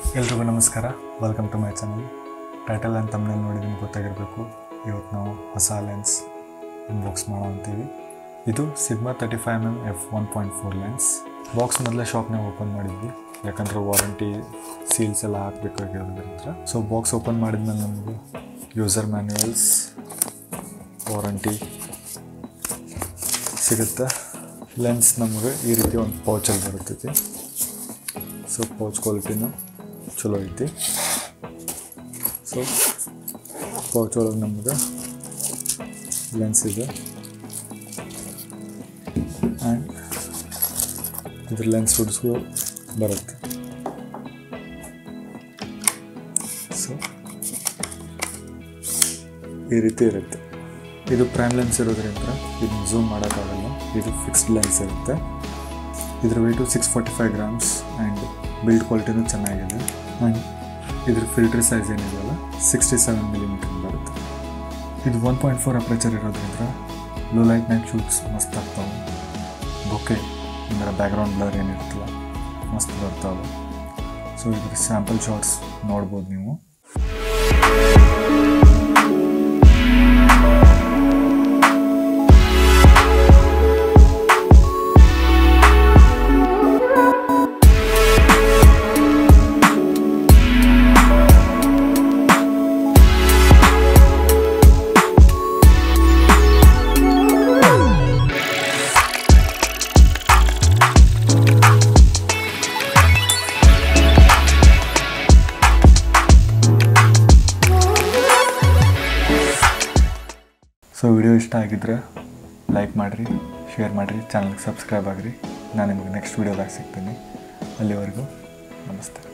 ಎಲ್ರಿಗೂ ನಮಸ್ಕಾರ welcome to my channel title and ತಮ್ಮನೇಲಿ ನೋಡಿ ನಿಮ್ಗೆ ಗೊತ್ತಾಗಿರಬೇಕು ಇವತ್ತು ನಾವು ಹೊಸ ಲೆನ್ಸ್ ಅನ್ಬಾಕ್ಸ್ ಮಾಡೋ ಅಂತೀವಿ ಇದು sigma thirty five M M F one point four lens box ಮೊದಲೇ ಶಾಪ್ನಾಗ ಓಪನ್ ಮಾಡಿದ್ವಿ ಯಾಕಂದ್ರೆ ವಾರಂಟಿ ಸೀಲ್ಸ್ ಎಲ್ಲ ಹಾಕಬೇಕಾಗಿರೋದ್ರಿಂದ ಸೊ ಬಾಕ್ಸ್ ಓಪನ್ ಮಾಡಿದ್ಮೇಲೆ ನಮಗೆ ಯೂಸರ್ ಮ್ಯಾನ್ಯುವಲ್ಸ್ ವಾರಂಟಿ ಸಿಗುತ್ತೆ ಲೆನ್ಸ್ ನಮಗೆ ಈ ರೀತಿ ಒಂದು ಪೌಚಲ್ಲಿ ಬರುತ್ತೈತಿ ಸೊ ಪೌಚ್ ಕ್ವಾಲಿಟಿನೂ ಚಲೋ ಐತಿ ಸೊ ಪೌಚ್ ಒಳಗೆ ನಮ್ಗೆ ಲೆನ್ಸ್ ಇದೆ ಆ್ಯಂಡ್ ಇದ್ರ ಲೆನ್ಸ್ ಹುಡ್ಸ್ಗೂ ಬರುತ್ತೆ ಸೊ ಈ ರೀತಿ ಇರುತ್ತೆ ಇದು ಪ್ರೈಮ್ ಲೆನ್ಸ್ ಇರೋದ್ರಿಂದ ಇದನ್ನ ಝೂಮ್ ಮಾಡೋಕ್ಕಾಗಲ್ಲ ಇದು ಫಿಕ್ಸ್ಡ್ ಲೆನ್ಸ್ ಇರುತ್ತೆ ಇದ್ರ weight six forty five grams and build ಕ್ವಾಲಿಟಿನೂ ಚೆನ್ನಾಗಿದೆ ಆ್ಯಂಡ್ ಇದ್ರ ಫಿಲ್ಟರ್ ಸೈಜ್ ಏನಿದೆಯಲ್ಲ ಸಿಕ್ಸ್ಟಿ ಸೆವೆನ್ ಮಿಲಿಮೀಟರ್ ಬರುತ್ತೆ ಇದು ಒನ್ ಪಾಯಿಂಟ್ ಫೋರ್ ಅಪ್ರೇಚರ್ ಇರೋದ್ರಿಂದ ಲೋ ಲೈಟ್ ನೈಟ್ ಶೂಟ್ಸ್ ಮಸ್ತ್ ಆಗ್ತಾವೆ ಬೊಕೆ ಅಂದರೆ ಬ್ಯಾಕ್ಗ್ರೌಂಡ್ ಬ್ಲರ್ ಏನಿರುತ್ತಲ್ಲ ಮಸ್ತ್ ಬರ್ತಾವೆ ಸೊ ಇದ್ರ ಸ್ಯಾಂಪಲ್ ಶಾರ್ಟ್ಸ್ ನೋಡ್ಬೋದು ನೀವು ಸೊ ವಿಡಿಯೋ ಇಷ್ಟ ಆಗಿದ್ರೆ ಲೈಕ್ ಮಾಡಿರಿ ಶೇರ್ ಮಾಡಿರಿ ಚಾನಲ್ಗೆ ಸಬ್ಸ್ಕ್ರೈಬ್ ಆಗಿರಿ ನಾನು ನಿಮಗೆ ನೆಕ್ಸ್ಟ್ ವೀಡಿಯೋದಾಗ ಸಿಗ್ತೀನಿ ಅಲ್ಲಿವರೆಗೂ ನಮಸ್ತೆ